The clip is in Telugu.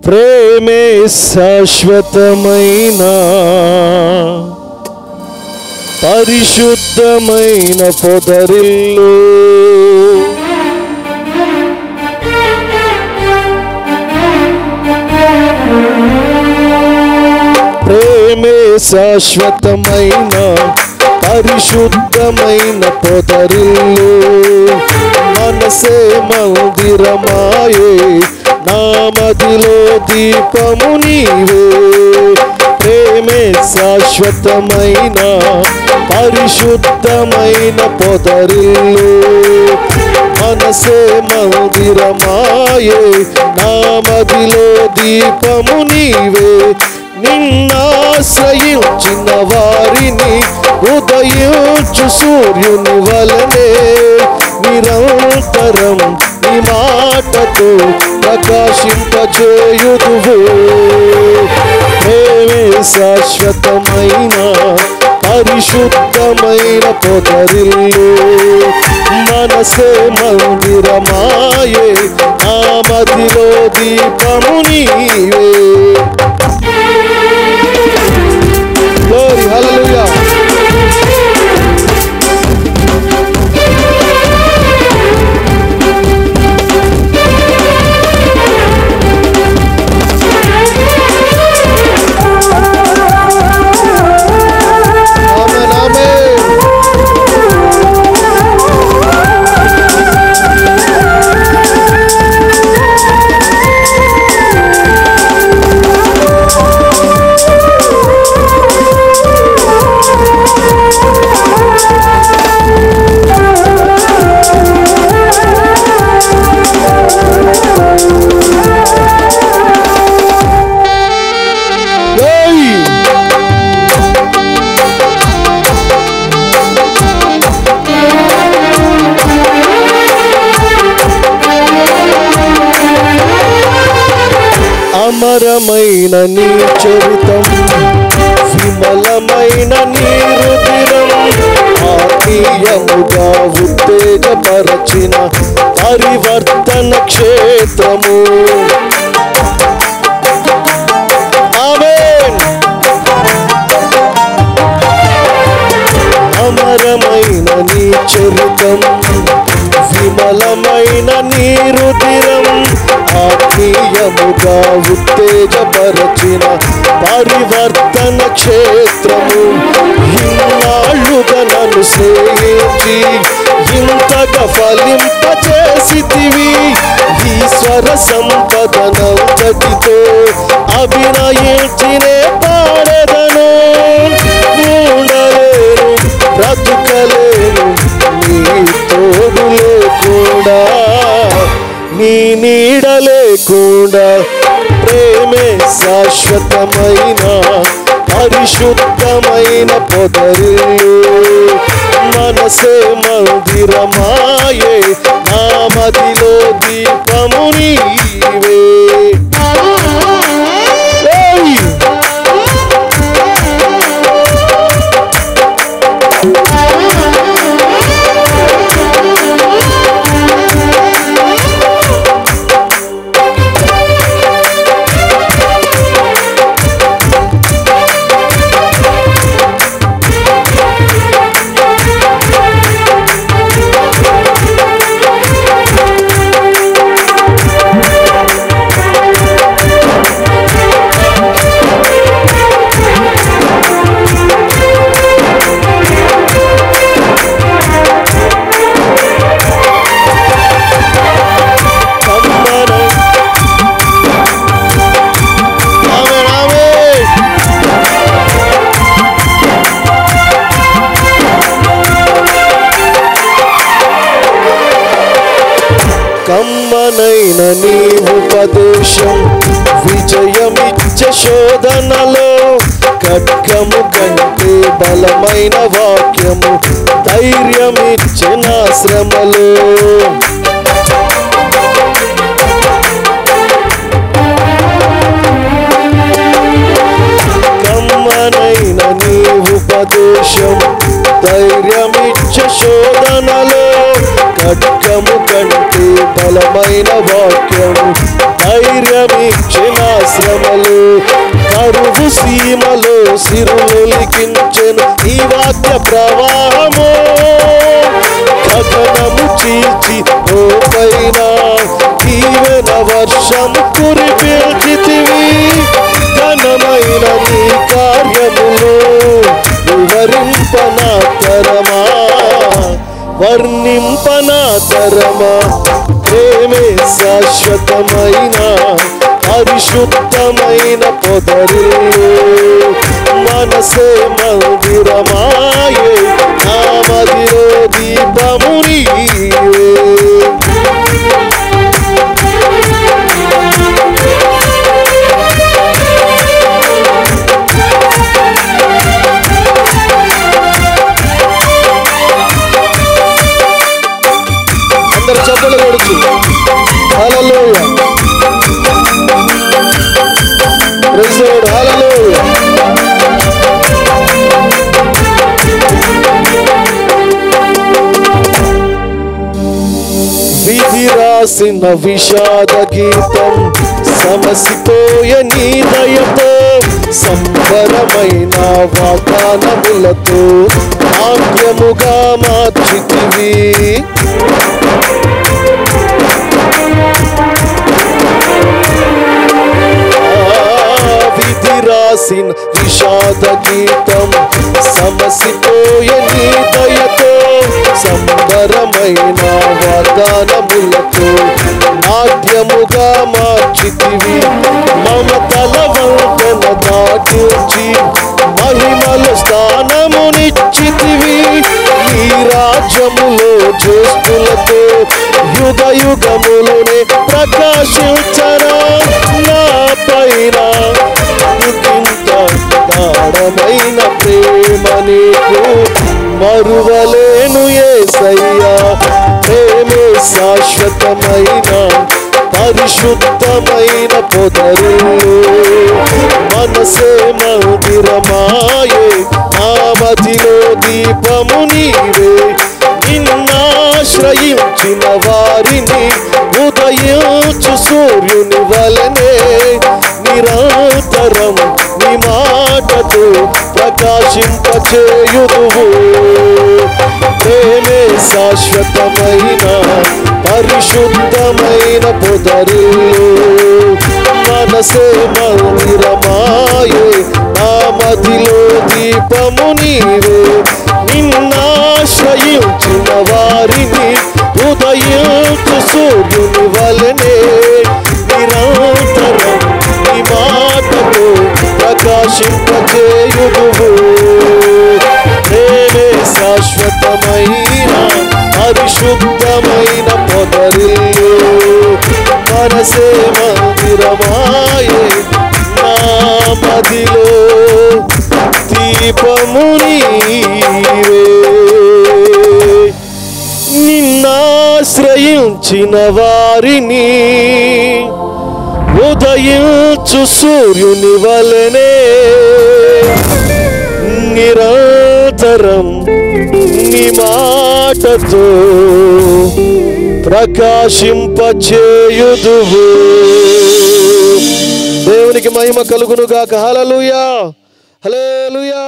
ప్రేమే శాశ్వతమైన పరిశుద్ధమైన పొదరిల్లు ప్రేమే శాశ్వతమైన పరిశుద్ధమైన పొదరిల్లు మనసే మందిరమాయే నామదిలో దీపము నీవే ప్రేమే శాశ్వతమైన పరిశుద్ధమైన పొదరిల్లు మనసే మందిరమాయే నామదిలో దీపము నీవే నిన్నాశ్రయించిన వారిని ఉదయించు సూర్యుని వలనే నిరంతరం నీ మాటతో ప్రకాశింపచేయుదువు ప్రేమే శాశ్వతమైన పరిశుద్ధమైన పొదరిల్లు మనసే మందిరమాయే నా మదిలో దీపము నీవే Glory, hallelujah. Amen, amen. Hey! అమరమైన నీ చరితం విమలమైన నీ రుధిరం ఆత్మీయముగా ఉత్తేజపరచిన పరివర్తన క్షేత్రము ఆమేన్ అమరమైన నీ చరితం విమలమైన నీ రుధిరం ఆత్మీయముగా ఉత్తేజపరచిన పరివర్తన క్షేత్రము ఇన్నాళ్ళుగా నన్ను సేవించి ఇంతగా ఫలింపచేసితివి ఈశ్వర సంపదనంతటితో అభినయించినే పాడెదను ఉండలేను బ్రతుకలేను నీ తోడు లేకుండా నీ నీడ లేకుండా ప్రేమే శాశ్వతమైన పరిశుద్ధమైన పొదరిల్లు మనసే మందిరమాయే నా మదిలో దీపము నీవే ఏయ్! కమ్మన ఆమేన్ ఆమేన్ కమ్మనైన నీ ఉపదేశం విజయమిచ్చ శోధనలో ఖడ్గము కంటే బలమైన వాక్యము ధైర్యమిచ్చిన శ్రమలో కమ్మనైన నీ ఉపదేశం ధైర్యమిచ్చ శోధనలో ఖడ్గము కంటే బలమైన వాక్యము ధైర్యమిచ్చిన శ్రమలు కరువు సీమలో సిరులికించెను ఈ వాక్య ప్రవాహము కథనము చీల్చి ఓ పైన దీవెన వర్షం కురిపిల్చితివి ఘనమైన నీ కార్యములు వివరింపన తరమా వర్ణింపన తరమా ప్రేమే శాశ్వతమైన పరిశుద్ధమైన పొదరు మనసే మందిరమాయే నా మదిలో దీపము నీవే అందరు చప్పలు కొడుచు hallelujah praise the Lord hallelujah విధి రాసిన విషాద గీతం సమసిపోయ నీ దయతో సంబరమైన వాగ్దానములతో నాట్యముగా మార్చితివి విధి రాసిన విషాద గీతం సమసిపోయ నీ దయతో సంబరమైన వాగ్దానములతో నాట్యముగా మార్చితివి మమతల వంతెన దాటించి మహిమల స్థానమునిచ్చితివి ఈ రాజ్యములో జ్యేష్ఠులతో యుగ యుగములునే ప్రకాశించరా నా పైన ఇంత గాఢమైన ప్రేమ నీకు మరువలేను ఏసయ్యా ప్రేమే శాశ్వతమైన పరిశుద్ధమైన పొదరు మనసే మందిరమాయే ఆ మదిలో దీపము నీవే నిన్నాశ్రయించిన వారిని ఉదయించు సూర్యుని వలనే నిరంతరం నీ మాటతో ప్రకాశింపచేయుదువు ప్రేమే శాశ్వతమైన పరిశుద్ధమైన పొదరు మనసే మందిరమాయే నా మదిలో దీపము నీవే నిన్నాశ్రయించిన వారిని ఉదయించు సూర్యుని వలనే నిరంతరం నీ మాటతో ప్రకాశింపజేయుదువు ప్రేమే శాశ్వతమైన పరిశుద్ధమైన పొదరిల్లు మనసే మందిరమాయే నా మదిలో దీపము నీవే నిన్నాశ్రయించిన వారిని ఉదయించు సూర్యుని వలనే నిరంతరం నీ మాటతో ప్రకాశింపచేయుదువు దేవునికి మహిమ కలుగును గాక హలలుయా హలేలుయా